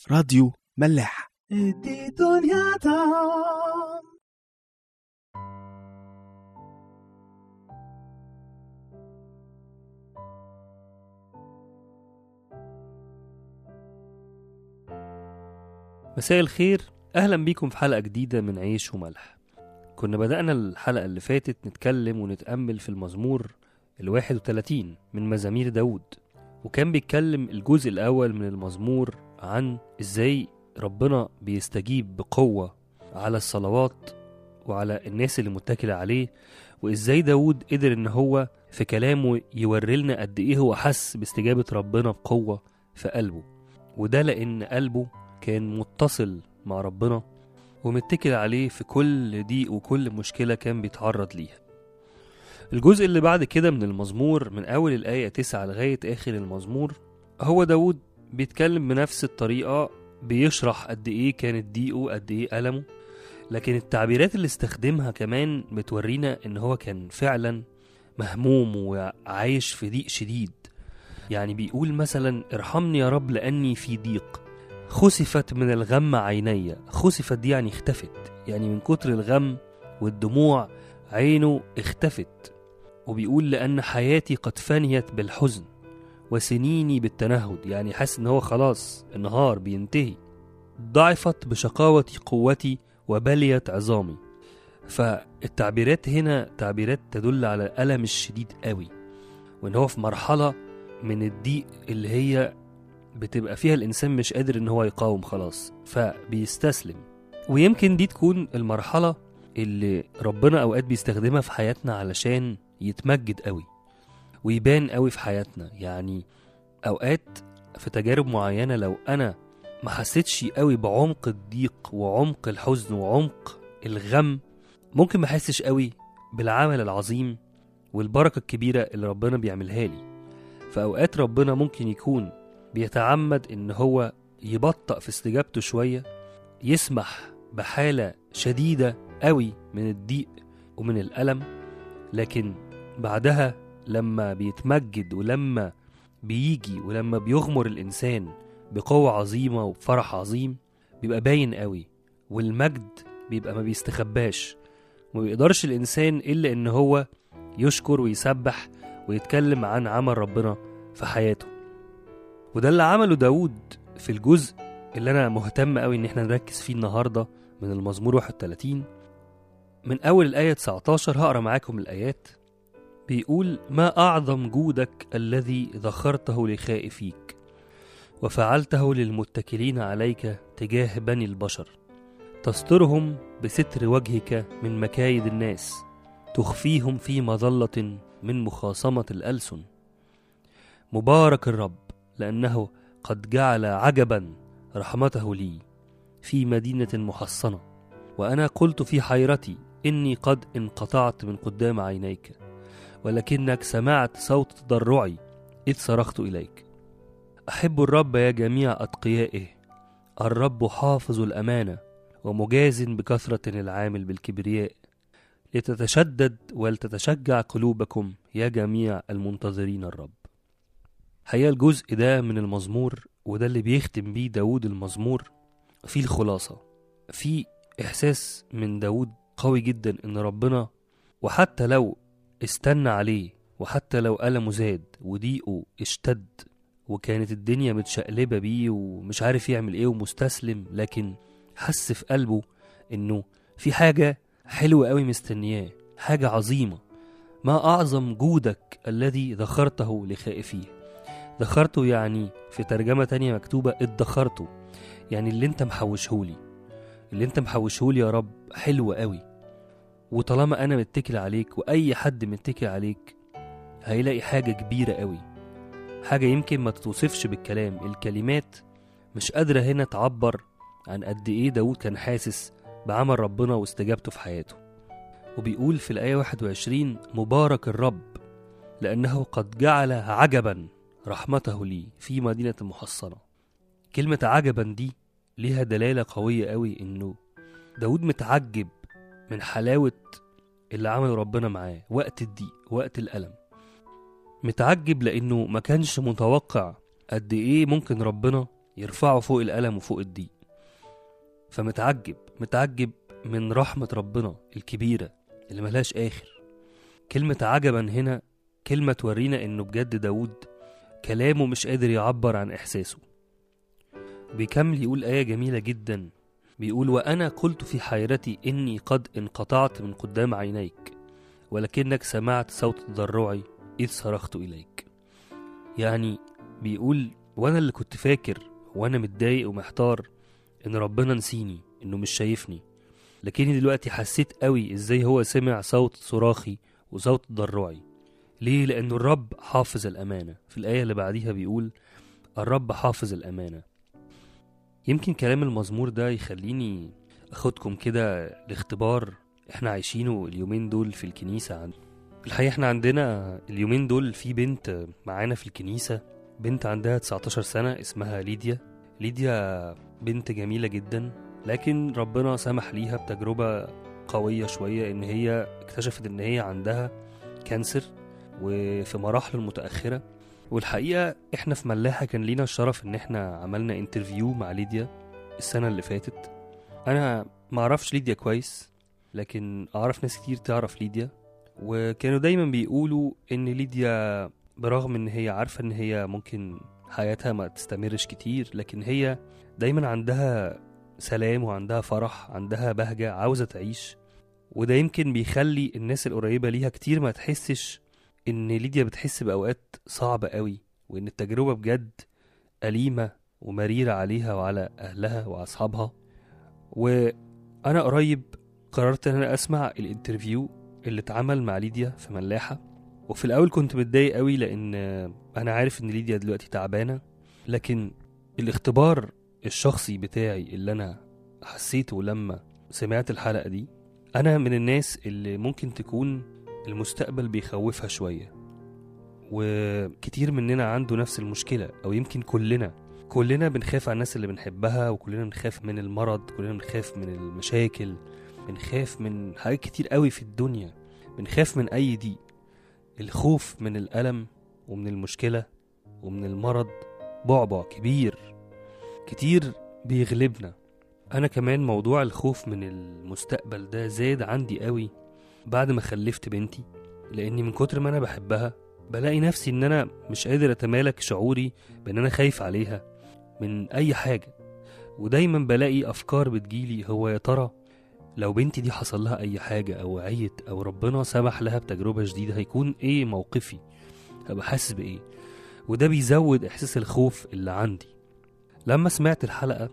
راديو ملاح ادي دنيا طعم مساء الخير أهلا بيكم في حلقة جديدة من عيش وملح كنا بدأنا الحلقة اللي فاتت نتكلم ونتأمل في المزمور الواحد وتلاتين من مزامير داود وكان بيتكلم الجزء الأول من المزمور عن إزاي ربنا بيستجيب بقوة على الصلوات وعلى الناس اللي متكلة عليه وإزاي داود قدر إن هو في كلامه يوري لنا قد إيه هو حس باستجابة ربنا بقوة في قلبه وده لأن قلبه كان متصل مع ربنا ومتكل عليه في كل ضيق وكل مشكلة كان بيتعرض ليها الجزء اللي بعد كده من المزمور من أول الآية 9 لغاية آخر المزمور هو داود بيتكلم بنفس الطريقة بيشرح قد إيه كانت ضيقه قد إيه ألمه لكن التعبيرات اللي استخدمها كمان بتورينا إن هو كان فعلا مهموم وعايش في ضيق شديد يعني بيقول مثلا ارحمني يا رب لأني في ضيق خسفت من الغم عيني خسفت دي يعني اختفت يعني من كتر الغم والدموع عينه اختفت وبيقول لأن حياتي قد فنيت بالحزن وسنيني بالتنهد يعني حاسس ان هو خلاص النهار بينتهي ضعفت بشقاوة قوتي وبليت عظامي فالتعبيرات هنا تعبيرات تدل على الألم الشديد قوي وان هو في مرحلة من الضيق اللي هي بتبقى فيها الإنسان مش قادر إن هو يقاوم خلاص فبيستسلم ويمكن دي تكون المرحلة اللي ربنا أوقات بيستخدمها في حياتنا علشان يتمجد قوي ويبان قوي في حياتنا يعني أوقات في تجارب معينة لو أنا ما حسيتش قوي بعمق الضيق وعمق الحزن وعمق الغم ممكن ما احسش قوي بالعمل العظيم والبركة الكبيرة اللي ربنا بيعملها لي فأوقات ربنا ممكن يكون بيتعمد ان هو يبطأ في استجابته شوية يسمح بحالة شديدة قوي من الضيق ومن الألم لكن بعدها لما بيتمجد ولما بيجي ولما بيغمر الإنسان بقوة عظيمة وبفرح عظيم بيبقى باين قوي والمجد بيبقى ما بيستخباش وما بيقدرش الإنسان إلا إن هو يشكر ويسبح ويتكلم عن عمل ربنا في حياته وده اللي عمله داود في الجزء اللي انا مهتم قوي ان احنا نركز فيه النهارده من المزمور 31 من اول الايه 19 هقرا معاكم الايات بيقول ما اعظم جودك الذي ذخرته لخائفيك وفعلته للمتكلين عليك تجاه بني البشر تسترهم بستر وجهك من مكايد الناس تخفيهم في مظله من مخاصمه الالسن مبارك الرب لأنه قد جعل عجبا رحمته لي في مدينة محصنة وأنا قلت في حيرتي إني قد انقطعت من قدام عينيك ولكنك سمعت صوت تضرعي إذ صرخت إليك أحب الرب يا جميع أتقيائه الرب حافظ الأمانة ومجاز بكثرة العامل بالكبرياء لتتشدد ولتتشجع قلوبكم يا جميع المنتظرين الرب حقيقة الجزء ده من المزمور وده اللي بيختم بيه داود المزمور فيه الخلاصة في إحساس من داود قوي جدا إن ربنا وحتى لو استنى عليه وحتى لو ألمه زاد وضيقه اشتد وكانت الدنيا متشقلبة بيه ومش عارف يعمل ايه ومستسلم لكن حس في قلبه انه في حاجة حلوة قوي مستنياه حاجة عظيمة ما أعظم جودك الذي ذخرته لخائفيه ذخرته يعني في ترجمة تانية مكتوبة ادخرته يعني اللي انت محوشهولي اللي انت محوشهولي يا رب حلو قوي وطالما انا متكل عليك واي حد متكل عليك هيلاقي حاجة كبيرة قوي حاجة يمكن ما تتوصفش بالكلام الكلمات مش قادرة هنا تعبر عن قد ايه داود كان حاسس بعمل ربنا واستجابته في حياته وبيقول في الآية 21 مبارك الرب لأنه قد جعل عجبا رحمته لي في مدينة محصنة كلمة عجبا دي ليها دلالة قوية قوي إنه داود متعجب من حلاوة اللي عمله ربنا معاه وقت الضيق وقت الألم متعجب لأنه ما كانش متوقع قد إيه ممكن ربنا يرفعه فوق الألم وفوق الضيق فمتعجب متعجب من رحمة ربنا الكبيرة اللي ملهاش آخر كلمة عجبا هنا كلمة تورينا إنه بجد داود كلامه مش قادر يعبر عن إحساسه بيكمل يقول آية جميلة جدا بيقول وأنا قلت في حيرتي إني قد انقطعت من قدام عينيك ولكنك سمعت صوت تضرعي إذ صرخت إليك يعني بيقول وأنا اللي كنت فاكر وأنا متضايق ومحتار إن ربنا نسيني إنه مش شايفني لكني دلوقتي حسيت قوي إزاي هو سمع صوت صراخي وصوت تضرعي ليه؟ لأنه الرب حافظ الأمانة في الآية اللي بعديها بيقول الرب حافظ الأمانة يمكن كلام المزمور ده يخليني أخدكم كده لاختبار احنا عايشينه اليومين دول في الكنيسة عن الحقيقة احنا عندنا اليومين دول في بنت معانا في الكنيسة بنت عندها 19 سنة اسمها ليديا ليديا بنت جميلة جدا لكن ربنا سمح ليها بتجربة قوية شوية ان هي اكتشفت ان هي عندها كانسر وفي مراحله المتأخرة والحقيقة احنا في ملاحة كان لينا الشرف ان احنا عملنا انترفيو مع ليديا السنة اللي فاتت انا معرفش ليديا كويس لكن اعرف ناس كتير تعرف ليديا وكانوا دايما بيقولوا ان ليديا برغم ان هي عارفة ان هي ممكن حياتها ما تستمرش كتير لكن هي دايما عندها سلام وعندها فرح عندها بهجة عاوزة تعيش وده يمكن بيخلي الناس القريبة ليها كتير ما تحسش ان ليديا بتحس باوقات صعبة قوي وان التجربة بجد أليمة ومريرة عليها وعلى أهلها وأصحابها وأنا قريب قررت إن أنا أسمع الانترفيو اللي اتعمل مع ليديا في ملاحة وفي الأول كنت متضايق قوي لأن أنا عارف إن ليديا دلوقتي تعبانة لكن الاختبار الشخصي بتاعي اللي أنا حسيته لما سمعت الحلقة دي أنا من الناس اللي ممكن تكون المستقبل بيخوفها شوية وكتير مننا عنده نفس المشكلة أو يمكن كلنا كلنا بنخاف على الناس اللي بنحبها وكلنا بنخاف من المرض كلنا بنخاف من المشاكل بنخاف من حاجات كتير قوي في الدنيا بنخاف من أي ضيق الخوف من الألم ومن المشكلة ومن المرض بعبع كبير كتير بيغلبنا أنا كمان موضوع الخوف من المستقبل ده زاد عندي قوي بعد ما خلفت بنتي لاني من كتر ما انا بحبها بلاقي نفسي ان انا مش قادر اتمالك شعوري بان انا خايف عليها من اي حاجه ودايما بلاقي افكار بتجيلي هو يا ترى لو بنتي دي حصل لها اي حاجه او عيت او ربنا سمح لها بتجربه جديده هيكون ايه موقفي هبقى حاسس بايه وده بيزود احساس الخوف اللي عندي لما سمعت الحلقه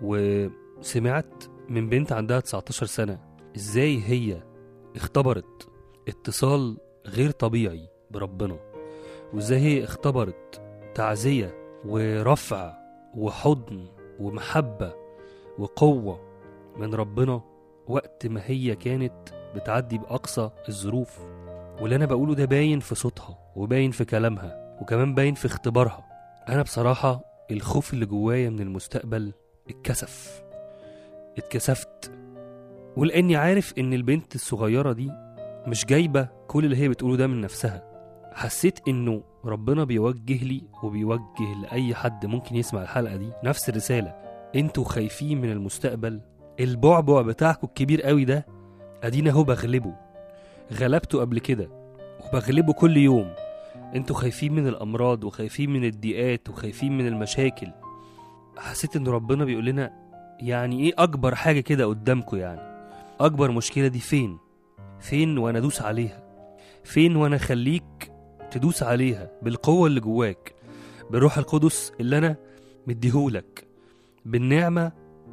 وسمعت من بنت عندها 19 سنه ازاي هي اختبرت اتصال غير طبيعي بربنا وازاي هي اختبرت تعزية ورفع وحضن ومحبة وقوة من ربنا وقت ما هي كانت بتعدي بأقصى الظروف واللي أنا بقوله ده باين في صوتها وباين في كلامها وكمان باين في اختبارها أنا بصراحة الخوف اللي جوايا من المستقبل اتكسف اتكسفت ولاني عارف ان البنت الصغيره دي مش جايبه كل اللي هي بتقوله ده من نفسها حسيت انه ربنا بيوجه لي وبيوجه لاي حد ممكن يسمع الحلقه دي نفس الرساله انتوا خايفين من المستقبل البعبع بتاعكم الكبير قوي ده ادينا اهو بغلبه غلبته قبل كده وبغلبه كل يوم انتوا خايفين من الامراض وخايفين من الضيقات وخايفين من المشاكل حسيت ان ربنا بيقول لنا يعني ايه اكبر حاجه كده قدامكم يعني اكبر مشكله دي فين فين وانا ادوس عليها فين وانا اخليك تدوس عليها بالقوه اللي جواك بالروح القدس اللي انا مديهولك بالنعمه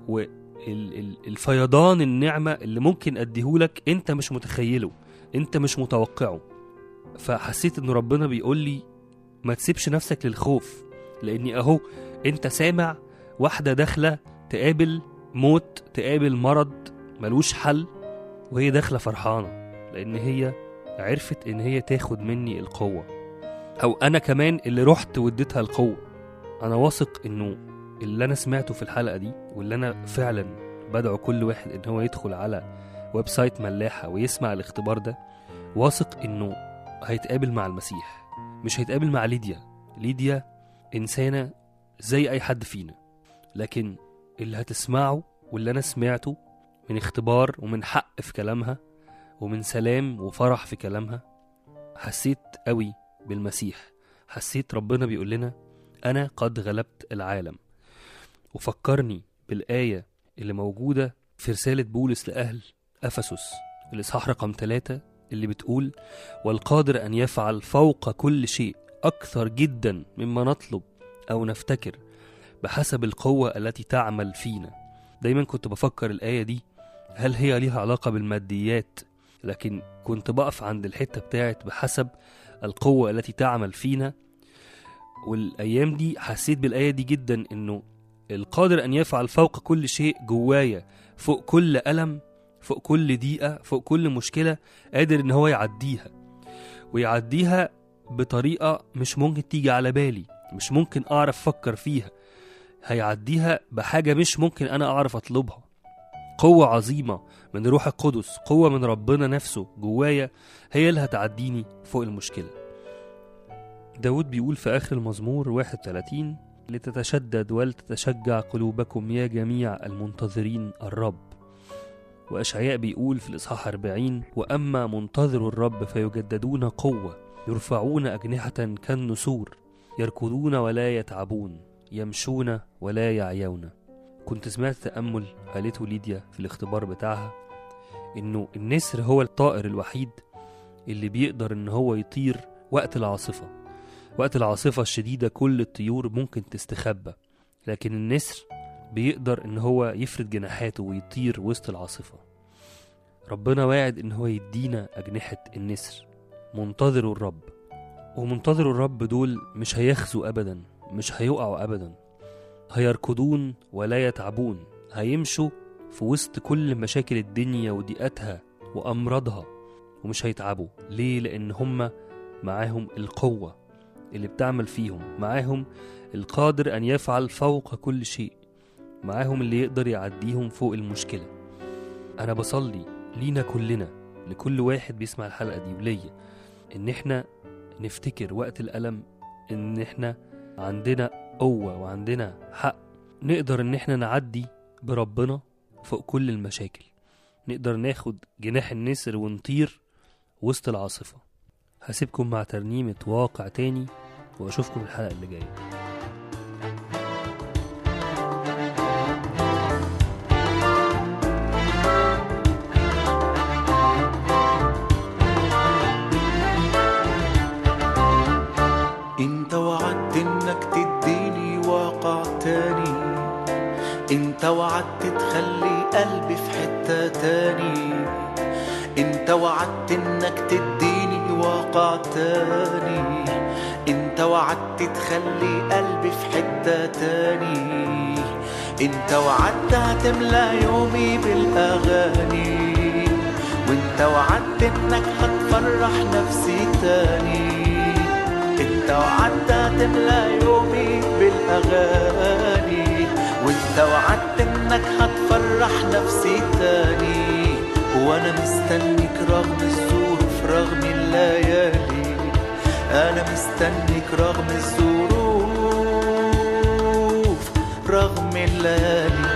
والفيضان النعمه اللي ممكن اديهولك انت مش متخيله انت مش متوقعه فحسيت ان ربنا بيقول لي ما تسيبش نفسك للخوف لاني اهو انت سامع واحده داخله تقابل موت تقابل مرض ملوش حل وهي داخله فرحانه لان هي عرفت ان هي تاخد مني القوه او انا كمان اللي رحت واديتها القوه انا واثق انه اللي انا سمعته في الحلقه دي واللي انا فعلا بدعو كل واحد ان هو يدخل على ويب سايت ملاحه ويسمع الاختبار ده واثق انه هيتقابل مع المسيح مش هيتقابل مع ليديا ليديا انسانه زي اي حد فينا لكن اللي هتسمعه واللي أنا سمعته من اختبار ومن حق في كلامها ومن سلام وفرح في كلامها حسيت قوي بالمسيح حسيت ربنا بيقول لنا أنا قد غلبت العالم وفكرني بالآية اللي موجودة في رسالة بولس لأهل أفسس الإصحاح رقم ثلاثة اللي بتقول والقادر أن يفعل فوق كل شيء أكثر جدا مما نطلب أو نفتكر بحسب القوة التي تعمل فينا دايما كنت بفكر الآية دي هل هي ليها علاقة بالماديات لكن كنت بقف عند الحتة بتاعت بحسب القوة التي تعمل فينا والأيام دي حسيت بالآية دي جدا إنه القادر أن يفعل فوق كل شيء جوايا فوق كل ألم فوق كل ضيقة فوق كل مشكلة قادر إن هو يعديها ويعديها بطريقة مش ممكن تيجي على بالي مش ممكن أعرف أفكر فيها هيعديها بحاجة مش ممكن أنا أعرف أطلبها قوة عظيمة من روح القدس قوة من ربنا نفسه جوايا هي اللي هتعديني فوق المشكلة داود بيقول في آخر المزمور 31 لتتشدد ولتتشجع قلوبكم يا جميع المنتظرين الرب وأشعياء بيقول في الإصحاح 40 وأما منتظر الرب فيجددون قوة يرفعون أجنحة كالنسور يركضون ولا يتعبون يمشون ولا يعيون كنت سمعت تأمل قالته ليديا في الاختبار بتاعها إنه النسر هو الطائر الوحيد اللي بيقدر إن هو يطير وقت العاصفة وقت العاصفة الشديدة كل الطيور ممكن تستخبى لكن النسر بيقدر إن هو يفرد جناحاته ويطير وسط العاصفة ربنا واعد إن هو يدينا أجنحة النسر منتظر الرب ومنتظر الرب دول مش هيخزوا أبدا مش هيقعوا أبدا هيركضون ولا يتعبون هيمشوا في وسط كل مشاكل الدنيا وضيقاتها وأمراضها ومش هيتعبوا ليه؟ لأن هما معاهم القوة اللي بتعمل فيهم معاهم القادر أن يفعل فوق كل شيء معاهم اللي يقدر يعديهم فوق المشكلة أنا بصلي لينا كلنا لكل واحد بيسمع الحلقة دي وليا إن إحنا نفتكر وقت الألم إن إحنا عندنا قوة وعندنا حق نقدر إن إحنا نعدي بربنا فوق كل المشاكل نقدر ناخد جناح النسر ونطير وسط العاصفة هسيبكم مع ترنيمة واقع تاني وأشوفكم الحلقة اللي جاية انت وعدت انك تديني واقع تاني انت وعدت تخلي قلبي في حتة تاني انت وعدت انك تديني واقع تاني انت وعدت تخلي قلبي في حتة تاني انت وعدت هتملى يومي بالاغاني وانت وعدت انك هتفرح نفسي تاني انت وعدت هتملى يومي بالاغاني وانت وعدت انك هتفرح نفسي تاني وانا مستنيك رغم الظروف رغم الليالي انا مستنيك رغم الظروف رغم الليالي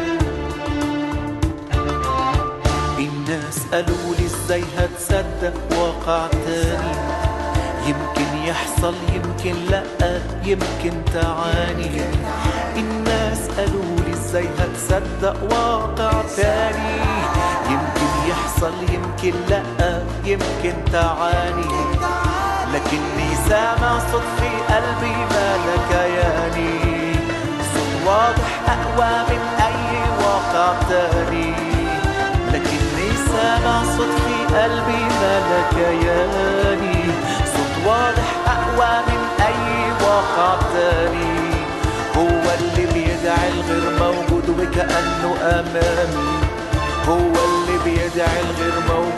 الناس قالوا لي ازاي هتصدق واقع تاني يمكن يحصل يمكن لا يمكن تعاني الناس قالوا لي ازاي هتصدق واقع تاني يمكن يحصل يمكن لا يمكن تعاني لكني سامع صوت في قلبي مالك ياني صوت واضح اقوى من اي واقع تاني لكني سامع صوت في قلبي مالك ياني صوت واضح أقوى من أي واقع تاني هو اللي بيدعي الغير موجود وكأنه أمامي هو اللي بيدعي الغير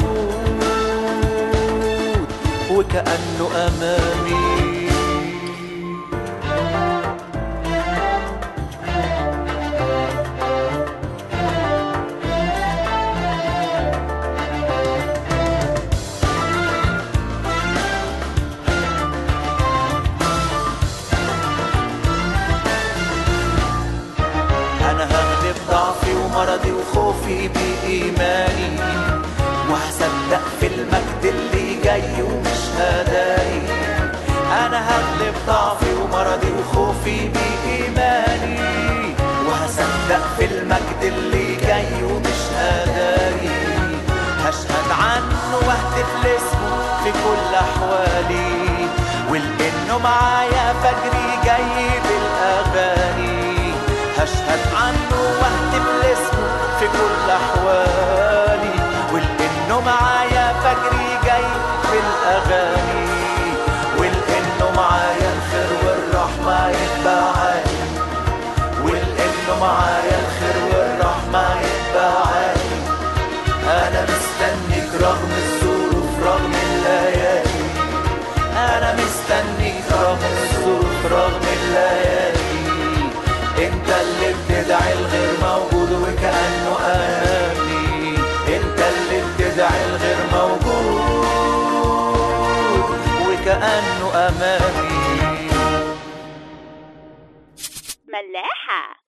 موجود وكأنه أمامي بضعفي ومرضي وخوفي بإيماني وهصدق في المجد اللي جاي ومش هداري أنا هغلب ضعفي ومرضي وخوفي بإيماني وهصدق في المجد اللي جاي ومش هداري هشهد عنه واهتف لاسمه في كل أحوالي ولأنه معايا فجري جاي بالأغاني هشهد عنه واهتف لاسمه في كل أحوالي ولأنه معايا فجري جاي بالأغاني ولأنه معايا الخير والرحمة يتبعاني ولأنه معايا الخير والرحمة يتبعاني أنا مستنيك رغم الظروف رغم الليالي أنا مستنيك رغم الظروف رغم الليالي أنت اللي بتدعي الغير موجود وكأنه أمامي أنت اللي بتدعي الغير موجود وكأنه أمامي ملاحة